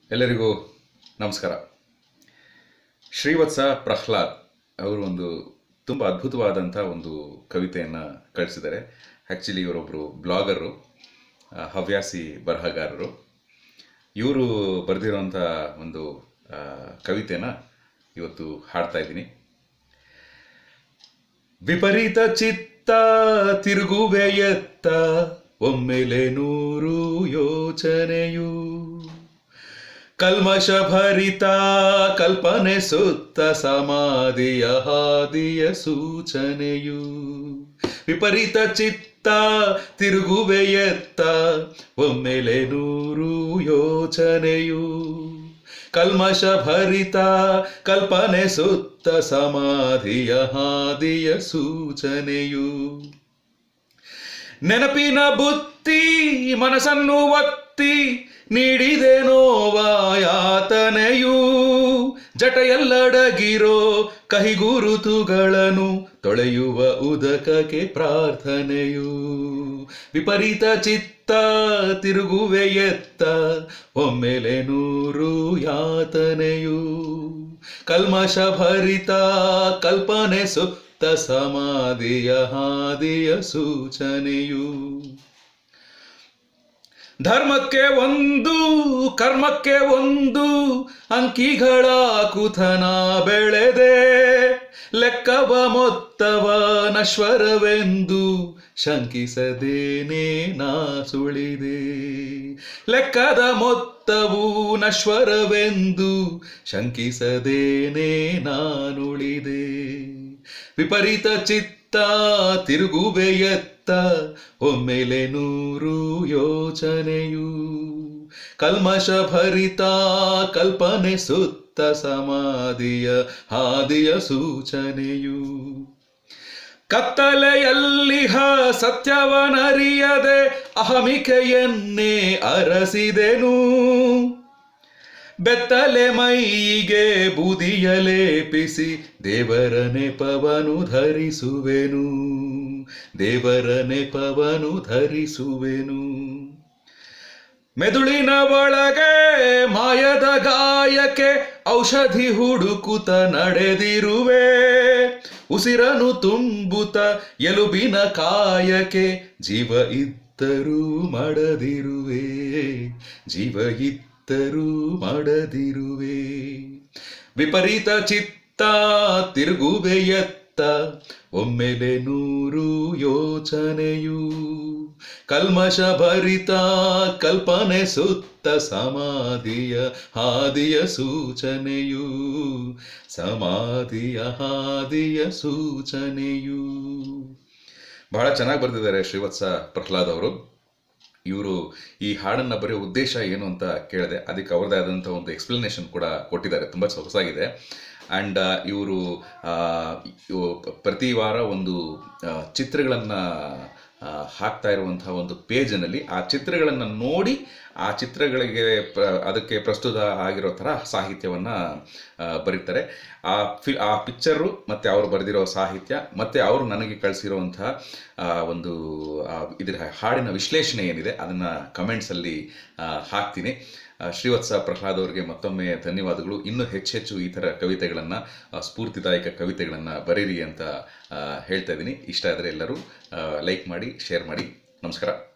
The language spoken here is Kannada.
ಎಲ್ಲರಿಗೂ ನಮಸ್ಕಾರ ಶ್ರೀವತ್ಸ ಪ್ರಹ್ಲಾದ್ ಅವರು ಒಂದು ತುಂಬ ಅದ್ಭುತವಾದಂಥ ಒಂದು ಕವಿತೆಯನ್ನು ಕಳಿಸಿದ್ದಾರೆ ಆ್ಯಕ್ಚುಲಿ ಇವರೊಬ್ಬರು ಬ್ಲಾಗರು ಆ, ಹವ್ಯಾಸಿ ಬರಹಗಾರರು ಇವರು ಬರೆದಿರೋಂಥ ಒಂದು ಆ, ಕವಿತೆನ ಇವತ್ತು ಹಾಡ್ತಾ ಇದ್ದೀನಿ ವಿಪರೀತ ಚಿತ್ತ ತಿರುಗುವೆ ಎತ್ತ ಒಮ್ಮೆಲೆ ನೂರು ಯೋಚನೆಯು ಕಲ್ಮಶ ಭರಿತ ಕಲ್ಪನೆ ಸುತ್ತ ಸಮಾಧಿಯ ಹಾದಿಯ ಸೂಚನೆಯು ವಿಪರೀತ ಚಿತ್ತ ತಿರುಗುವೆ ಎತ್ತ ಒಮ್ಮೆಲೆ ನೂರು ಯೋಚನೆಯು ಕಲ್ಮಶ ಭರಿತ ಕಲ್ಪನೆ ಸುತ್ತ ಸಮಾಧಿಯ ಹಾದಿಯ ಸೂಚನೆಯು ನೆನಪಿನ ಬುತ್ತಿ ಮನಸ್ಸನ್ನು ಒತ್ತಿ ನೀಡಿದೆ ನೋವಾಯಾತನೆಯೂ ಜಟೆಯಲ್ಲಡಗಿರೋ ಕಹಿಗುರುತುಗಳನ್ನು ತೊಳೆಯುವ ಉದಕಕ್ಕೆ ಪ್ರಾರ್ಥನೆಯು ವಿಪರೀತ ಚಿತ್ತ ತಿರುಗುವೆ ಎತ್ತ ಒಮ್ಮೆಲೆ ನೂರು ಯಾತನೆಯು ಕಲ್ಮಶ ಭರಿತ ಕಲ್ಪನೆ ಸುತ್ತ ಸಮಾಧಿಯ ಹಾದಿಯ ಸೂಚನೆಯು ಧರ್ಮಕ್ಕೆ ಒಂದು ಕರ್ಮಕ್ಕೆ ಒಂದು ಅಂಕಿಗಳ ಕುಥನ ಬೆಳೆದೆ ಲೆಕ್ಕವ ಮೊತ್ತವ ನಶ್ವರವೆಂದು ಶಂಕಿಸದೇನೆ ನಾ ಸುಳಿದೆ ಲೆಕ್ಕದ ಮೊತ್ತವು ನಶ್ವರವೆಂದು ಶಂಕಿಸದೇನೆ ನಾನುಳಿದೆ ವಿಪರೀತ ಚಿತ್ತ ತಿರುಗುವೆ ಎತ್ತ ಒಮ್ಮೆಲೆ ನೂರು ಯೋಚನೆಯು ಕಲ್ಮಶ ಭರಿತ ಕಲ್ಪನೆ ಸುತ್ತ ಸಮಾಧಿಯ ಹಾದಿಯ ಸೂಚನೆಯು ಕತ್ತಲೆಯಲ್ಲಿಹ ಸತ್ಯವನರಿಯದೆ ಅಹಮಿಕೆಯನ್ನೇ ಅರಸಿದೆನು ಬೆತ್ತಲೆ ಮೈಗೆ ಬೂದಿಯ ಲೇಪಿಸಿ ದೇವರ ನೆಪವನು ಧರಿಸುವೆನು ದೇವರ ನೆಪವನು ಧರಿಸುವೆನು ಮೆದುಳಿನ ಒಳಗೆ ಮಾಯದ ಗಾಯಕ್ಕೆ ಔಷಧಿ ಹುಡುಕುತ್ತ ನಡೆದಿರುವೆ ಉಸಿರನು ತುಂಬುತ್ತ ಎಲುಬಿನ ಕಾಯಕ್ಕೆ ಜೀವ ಇದ್ದರೂ ಮಾಡದಿರುವೆ ಜೀವ ಇದ್ದರೂ ಮಾಡದಿರುವೆ ವಿಪರೀತ ಚಿತ್ತ ತಿರುಗುವೆ ಎತ್ತ ಒಮ್ಮೆಲೆ ನೂರು ಯೋಚನೆಯು ಕಲ್ಮಶ ಭರಿತ ಕಲ್ಪನೆ ಸುತ್ತ ಸಮಾಧಿಯ ಹಾದಿಯ ಸೂಚನೆಯು ಸಮಾಧಿಯ ಹಾದಿಯ ಸೂಚನೆಯು ಬಹಳ ಚೆನ್ನಾಗಿ ಬರೆದಿದ್ದಾರೆ ಶ್ರೀವತ್ಸ ಪ್ರಹ್ಲಾದ್ ಅವರು ಇವರು ಈ ಹಾಡನ್ನು ಬರೆಯೋ ಉದ್ದೇಶ ಏನು ಅಂತ ಕೇಳಿದೆ ಅದಕ್ಕೆ ಅವ್ರದ್ದೇ ಆದಂಥ ಒಂದು ಎಕ್ಸ್ಪ್ಲನೇಷನ್ ಕೂಡ ಕೊಟ್ಟಿದ್ದಾರೆ ತುಂಬ ಸೊಗಸಾಗಿದೆ ಆ್ಯಂಡ್ ಇವರು ಪ್ರತಿ ವಾರ ಒಂದು ಚಿತ್ರಗಳನ್ನು ಹಾಕ್ತಾ ಇರುವಂತಹ ಒಂದು ಪೇಜ್ನಲ್ಲಿ ಆ ಚಿತ್ರಗಳನ್ನು ನೋಡಿ ಆ ಚಿತ್ರಗಳಿಗೆ ಪ್ರ ಅದಕ್ಕೆ ಪ್ರಸ್ತುತ ಆಗಿರೋ ಥರ ಸಾಹಿತ್ಯವನ್ನು ಬರೀತಾರೆ ಆ ಫಿ ಆ ಪಿಕ್ಚರು ಮತ್ತು ಅವರು ಬರೆದಿರೋ ಸಾಹಿತ್ಯ ಮತ್ತು ಅವರು ನನಗೆ ಕಳಿಸಿರುವಂತಹ ಒಂದು ಆ, ಇದರ ಹಾಡಿನ ವಿಶ್ಲೇಷಣೆ ಏನಿದೆ ಅದನ್ನು ಕಮೆಂಟ್ಸಲ್ಲಿ ಹಾಕ್ತೀನಿ ಆ, ಶ್ರೀವತ್ಸ ಪ್ರಹ್ಲಾದ್ ಅವರಿಗೆ ಮತ್ತೊಮ್ಮೆ ಧನ್ಯವಾದಗಳು ಇನ್ನೂ ಹೆಚ್ಚೆಚ್ಚು ಈ ಥರ ಕವಿತೆಗಳನ್ನು ಸ್ಫೂರ್ತಿದಾಯಕ ಕವಿತೆಗಳನ್ನು ಬರೀರಿ ಅಂತ ಆ, ಹೇಳ್ತಾ ಇದ್ದೀನಿ ಇಷ್ಟ ಆದರೆ ಎಲ್ಲರೂ ಲೈಕ್ ಮಾಡಿ ಶೇರ್ ಮಾಡಿ ನಮಸ್ಕಾರ